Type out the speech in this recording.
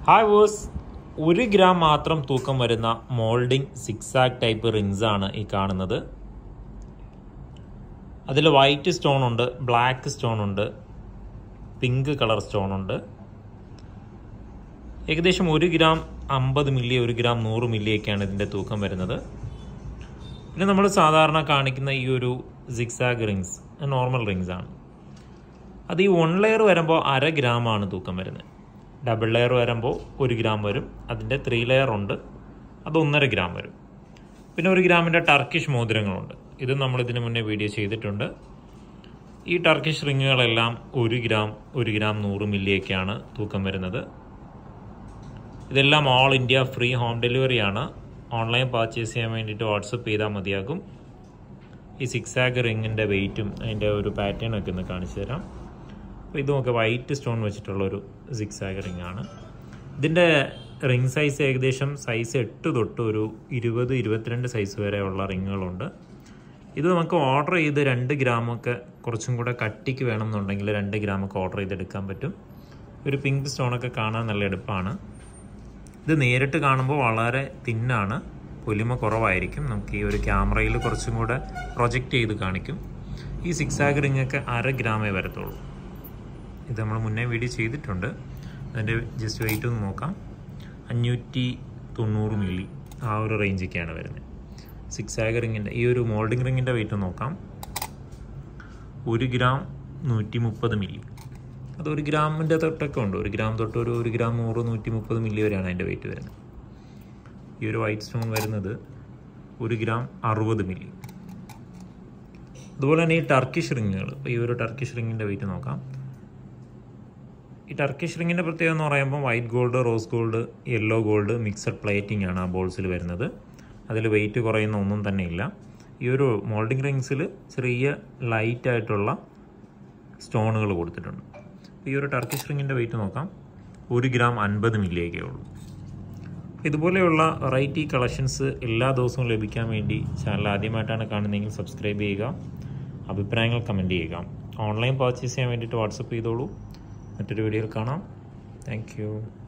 hi was ഒരു gram മാത്രം തൂക്കം വരുന്ന മോൾഡിംഗ് സിക്സാക് ടൈപ്പ് റിങ്സ് ആണ് ഈ കാണുന്നത് അതിൽ വൈറ്റ് സ്റ്റോൺ ഉണ്ട് ബ്ലാക്ക് സ്റ്റോൺ ഉണ്ട് പിങ്ക് കളർ സ്റ്റോൺ ഉണ്ട് ഏകദേശം ഒരു ഗ്രാം അമ്പത് മില്ലി ഒരു ഗ്രാം നൂറ് മില്ലിയൊക്കെയാണ് ഇതിൻ്റെ തൂക്കം വരുന്നത് പിന്നെ നമ്മൾ സാധാരണ കാണിക്കുന്ന ഈ ഒരു സിക്സാഗ് റിങ്സ് നോർമൽ റിങ്സ് ആണ് അത് ഈ വൺ ലെയർ വരുമ്പോൾ അര ഗ്രാമാണ് തൂക്കം വരുന്നത് ഡബിൾ ലെയർ വരുമ്പോൾ ഒരു ഗ്രാം വരും അതിൻ്റെ ത്രീ ലെയർ ഉണ്ട് അത് ഒന്നര ഗ്രാം വരും പിന്നെ ഒരു ഗ്രാമിൻ്റെ ടർക്കിഷ് മോതിരങ്ങളുണ്ട് ഇത് നമ്മൾ ഇതിന് മുന്നേ വീഡിയോ ചെയ്തിട്ടുണ്ട് ഈ ടർക്കിഷ് റിങ്ങുകളെല്ലാം ഒരു ഗ്രാം ഒരു ഗ്രാം നൂറ് മില്ലിയൊക്കെയാണ് തൂക്കം വരുന്നത് ഇതെല്ലാം ഓൾ ഇന്ത്യ ഫ്രീ ഹോം ഡെലിവറിയാണ് ഓൺലൈൻ പർച്ചേസ് ചെയ്യാൻ വേണ്ടിയിട്ട് വാട്സപ്പ് ചെയ്താൽ മതിയാകും ഈ സിക്സ് ആഗ് റിങ്ങിൻ്റെ വെയിറ്റും അതിൻ്റെ ഒരു പാറ്റേൺ ഒക്കെ ഒന്ന് കാണിച്ചു തരാം അപ്പോൾ ഇതുമൊക്കെ വൈറ്റ് സ്റ്റോൺ വെച്ചിട്ടുള്ള ഒരു സിക്സ് ആഗ് റിംഗ് ആണ് ഇതിൻ്റെ റിംഗ് സൈസ് ഏകദേശം സൈസ് എട്ട് തൊട്ട് ഒരു ഇരുപത് ഇരുപത്തിരണ്ട് സൈസ് വരെ ഉള്ള റിങ്ങുകളുണ്ട് ഇത് നമുക്ക് ഓർഡർ ചെയ്ത് രണ്ട് ഗ്രാമൊക്കെ കുറച്ചും കൂടെ കട്ടിക്ക് വേണമെന്നുണ്ടെങ്കിൽ രണ്ട് ഗ്രാമൊക്കെ ഓർഡർ ചെയ്തെടുക്കാൻ പറ്റും ഒരു പിങ്ക് സ്റ്റോണൊക്കെ കാണാൻ നല്ല എടുപ്പാണ് ഇത് നേരിട്ട് കാണുമ്പോൾ വളരെ തിന്നാണ് പൊലിമ കുറവായിരിക്കും നമുക്ക് ഈ ഒരു ക്യാമറയിൽ കുറച്ചും കൂടെ പ്രൊജക്റ്റ് ചെയ്ത് കാണിക്കും ഈ സിക്സ് ആഗ് റിങ്ങൊക്കെ അര ഗ്രാമേ വരത്തുള്ളൂ ഇത് നമ്മൾ മുന്നേ വീഡിയോ ചെയ്തിട്ടുണ്ട് അതിൻ്റെ ജസ്റ്റ് വെയിറ്റ് ഒന്ന് നോക്കാം അഞ്ഞൂറ്റി തൊണ്ണൂറ് മില്ലി ആ ഒരു റേഞ്ചൊക്കെയാണ് വരുന്നത് സിക്സ് ആഗ് റിങ്ങിൻ്റെ ഈ ഒരു മോൾഡിംഗ് റിങ്ങിൻ്റെ വെയിറ്റ് നോക്കാം ഒരു ഗ്രാം നൂറ്റി മുപ്പത് മില്ലി അത് ഒരു ഗ്രാമിൻ്റെ തൊട്ടൊക്കെ ഉണ്ട് ഒരു ഗ്രാം തൊട്ട് ഒരു ഒരു ഗ്രാം നൂറ് നൂറ്റി മുപ്പത് മില്ലി വരെയാണ് അതിൻ്റെ വെയിറ്റ് വരുന്നത് ഈ ഒരു വൈറ്റ് സ്റ്റോൺ വരുന്നത് ഒരു ഗ്രാം അറുപത് മില്ലി അതുപോലെ തന്നെ ഈ ടർക്കിഷ് റിങ്ങുകൾ ഈ ഒരു ടർക്കിഷ് റിങ്ങിൻ്റെ വെയിറ്റ് നോക്കാം ഈ ടർക്കിഷ് റിങ്ങിൻ്റെ പ്രത്യേകത എന്ന് പറയുമ്പോൾ white gold rose gold yellow gold mixed plating ആണ് ആ ബോൾസിൽ വരുന്നത് അതിൽ വെയിറ്റ് കുറയുന്ന ഒന്നും തന്നെ ഇല്ല ഈ ഒരു മോൾഡിംഗ് റിങ്സിൽ ചെറിയ ലൈറ്റ് ആയിട്ടുള്ള സ്റ്റോണുകൾ കൊടുത്തിട്ടുണ്ട് ഈ ഒരു ടർക്കിഷ് റിങ്ങിൻ്റെ വെയിറ്റ് നോക്കാം ഒരു ഗ്രാം അൻപത് മില്ലിയൊക്കെ ഉള്ളൂ ഇതുപോലെയുള്ള വെറൈറ്റി കളക്ഷൻസ് എല്ലാ ദിവസവും ലഭിക്കാൻ വേണ്ടി ചാനൽ ആദ്യമായിട്ടാണ് കാണുന്നതെങ്കിൽ സബ്സ്ക്രൈബ് ചെയ്യുക അഭിപ്രായങ്ങൾ കമൻറ്റ് ചെയ്യുക ഓൺലൈൻ പർച്ചേസ് ചെയ്യാൻ വേണ്ടിയിട്ട് വാട്സപ്പ് ചെയ്തോളൂ മറ്റൊരു വീഡിയോയിൽ കാണാം താങ്ക്